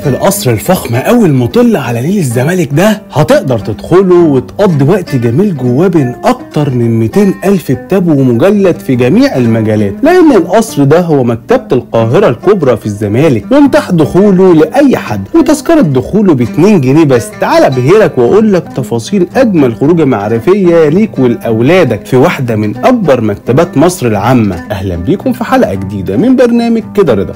شايف القصر الفخم قوي المطل على نيل الزمالك ده هتقدر تدخله وتقضي وقت جميل جواه بين اكتر من 200 الف كتاب ومجلد في جميع المجالات لان القصر ده هو مكتبة القاهرة الكبرى في الزمالك ومتاح دخوله لاي حد وتذكرة دخوله ب 2 جنيه بس تعال ابهرك واقول لك تفاصيل اجمل خروجة معرفية ليك ولاولادك في واحدة من اكبر مكتبات مصر العامة اهلا بيكم في حلقة جديدة من برنامج كده رضا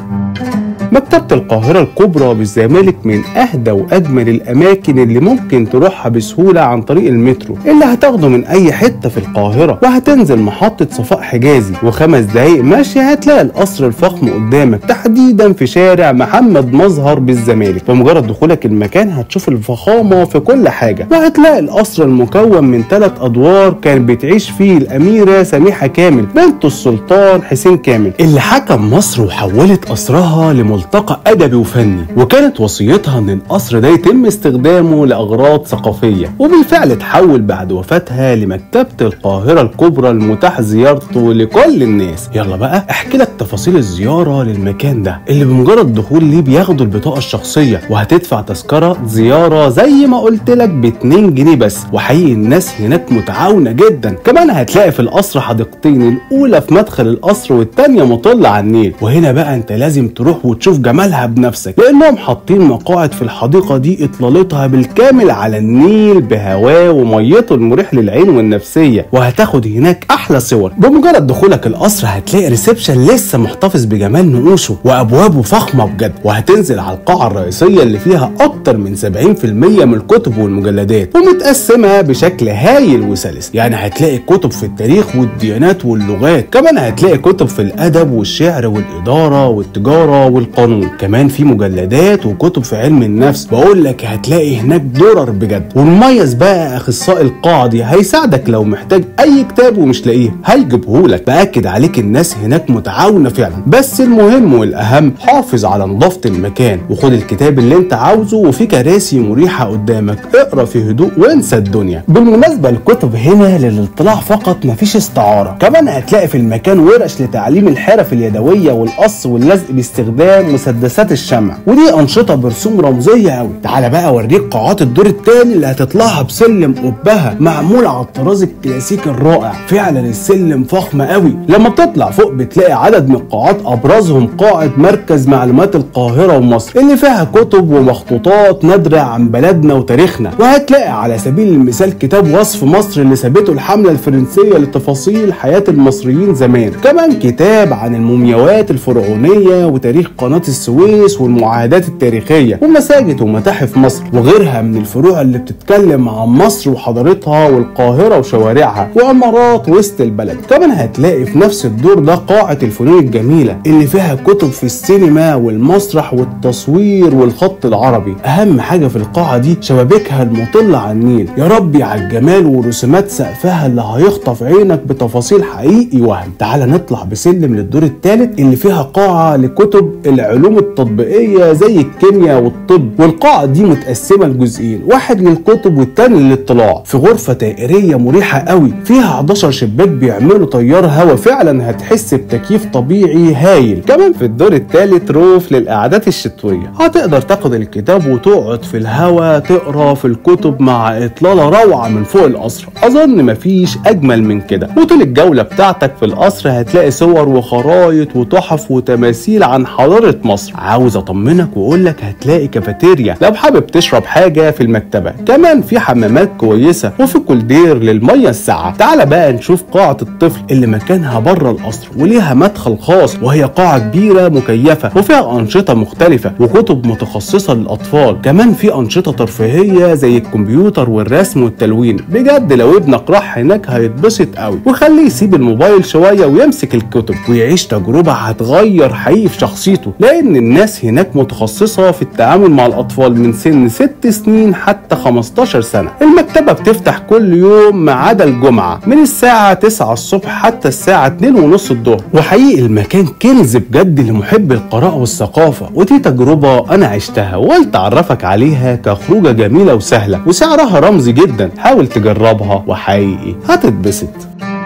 مكتبة القاهرة الكبرى بالزمالك من أهدى وأجمل الأماكن اللي ممكن تروحها بسهولة عن طريق المترو اللي هتاخده من أي حتة في القاهرة وهتنزل محطة صفاء حجازي وخمس دقايق ماشي هتلاقي القصر الفخم قدامك تحديدا في شارع محمد مظهر بالزمالك بمجرد دخولك المكان هتشوف الفخامة في كل حاجة وهتلاقي القصر المكون من ثلاث أدوار كان بتعيش فيه الأميرة سميحة كامل بنت السلطان حسين كامل اللي حكم مصر وحولت قصرها لملتقى ادبي وفني وكانت وصيتها ان القصر ده يتم استخدامه لاغراض ثقافيه وبالفعل اتحول بعد وفاتها لمكتبه القاهره الكبرى المتاح زيارته لكل الناس يلا بقى احكي لك تفاصيل الزياره للمكان ده اللي بمجرد دخول ليه بياخدوا البطاقه الشخصيه وهتدفع تذكره زياره زي ما قلت لك ب 2 جنيه بس وحقيقي الناس هناك متعاونه جدا كمان هتلاقي في القصر حديقتين الاولى في مدخل القصر والتانيه مطله على النيل وهنا بقى انت لازم تروح وتشوف جمالها بنفسك لانهم حاطين مقاعد في الحديقه دي اطلالتها بالكامل على النيل بهواه وميته المريح للعين والنفسيه وهتاخد هناك احلى صور بمجرد دخولك القصر هتلاقي ريسبشن لسه محتفظ بجمال نقوشه وابوابه فخمه بجد وهتنزل على القاعه الرئيسيه اللي فيها اكتر من 70% من الكتب والمجلدات ومتقسمه بشكل هايل وسلس يعني هتلاقي كتب في التاريخ والديانات واللغات كمان هتلاقي كتب في الادب والشعر والاداره والتجاره والقانون كمان في مجلدات وكتب في علم النفس بقول لك هتلاقي هناك درر بجد والمميز بقى اخصائي القاعه دي هيساعدك لو محتاج اي كتاب ومش لاقيه هيجيبهولك باكد عليك الناس هناك متعاونه فعلا بس المهم والاهم حافظ على نظافه المكان وخد الكتاب اللي انت عاوزه وفي كراسي مريحه قدامك اقرا في هدوء وانسى الدنيا بالمناسبه الكتب هنا للاطلاع فقط مفيش استعاره كمان هتلاقي في المكان ورش لتعليم الحرف اليدويه والقص واللزق باستخدام مسدسات الشمع ودي انشطه برسوم رمزيه قوي تعالى بقى اوريك قاعات الدور الثاني اللي هتطلعها بسلم قبها معمول على الطراز الكلاسيكي الرائع فعلا السلم فخم قوي لما بتطلع فوق بتلاقي عدد من القاعات ابرزهم قاعه مركز معلومات القاهره ومصر اللي فيها كتب ومخطوطات نادره عن بلدنا وتاريخنا وهتلاقي على سبيل المثال كتاب وصف مصر اللي سابته الحمله الفرنسيه لتفاصيل حياه المصريين زمان كمان كتاب عن المومياوات الفرعونيه وتاريخ قناه السويس والمعاهدات التاريخيه ومساجد ومتاحف مصر وغيرها من الفروع اللي بتتكلم عن مصر وحضارتها والقاهره وشوارعها وعمارات وسط البلد كمان هتلاقي في نفس الدور ده قاعه الفنون الجميله اللي فيها كتب في السينما والمسرح والتصوير والخط العربي اهم حاجه في القاعه دي شبابيكها المطله على النيل يا ربي على الجمال ورسومات سقفها اللي هيخطف عينك بتفاصيل حقيقي وهم تعال نطلع بسلم للدور الثالث اللي فيها قاعه لكتب العلوم التطبيقيه زي الكيمياء والطب والقاعه دي متقسمه لجزئين واحد للكتب والتاني للاطلاع في غرفه دائريه مريحه قوي فيها 11 شباك بيعملوا تيار هوا فعلا هتحس بتكييف طبيعي هايل كمان في الدور الثالث روف للقعدات الشتويه هتقدر تاخد الكتاب وتقعد في الهوا تقرا في الكتب مع اطلاله روعه من فوق القصر اظن مفيش اجمل من كده وطول الجوله بتاعتك في القصر هتلاقي صور وخرايط وتحف وتماثيل عن حضاره مصر عاوز اطمنك واقول لك هتلاقي كافيتيريا لو حابب تشرب حاجه في المكتبه كمان في حمامات كويسه وفي كولدير للميه الساقعه تعال بقى نشوف قاعه الطفل اللي مكانها بره القصر وليها مدخل خاص وهي قاعه كبيره مكيفه وفيها انشطه مختلفه وكتب متخصصه للاطفال كمان في انشطه ترفيهيه زي الكمبيوتر والرسم والتلوين بجد لو ابنك راح هناك هيتبسط قوي وخليه يسيب الموبايل شويه ويمسك الكتب ويعيش تجربه هتغير حقيقي في شخصيته لان الناس هناك متخصصه في التعامل مع الاطفال من سن 6 سنين حتى 15 سنه المكتبه بتفتح كل يوم ما عدا الجمعه من الساعه 9 الصبح حتى الساعه 2 ونص الظهر وحقيقي المكان كنز بجد لمحب القراءه والثقافه ودي تجربه انا عشتها وقلت اعرفك عليها كخروجه جميله وسهله وسعرها رمزي جدا حاول تجربها وحقيقي هتتبسط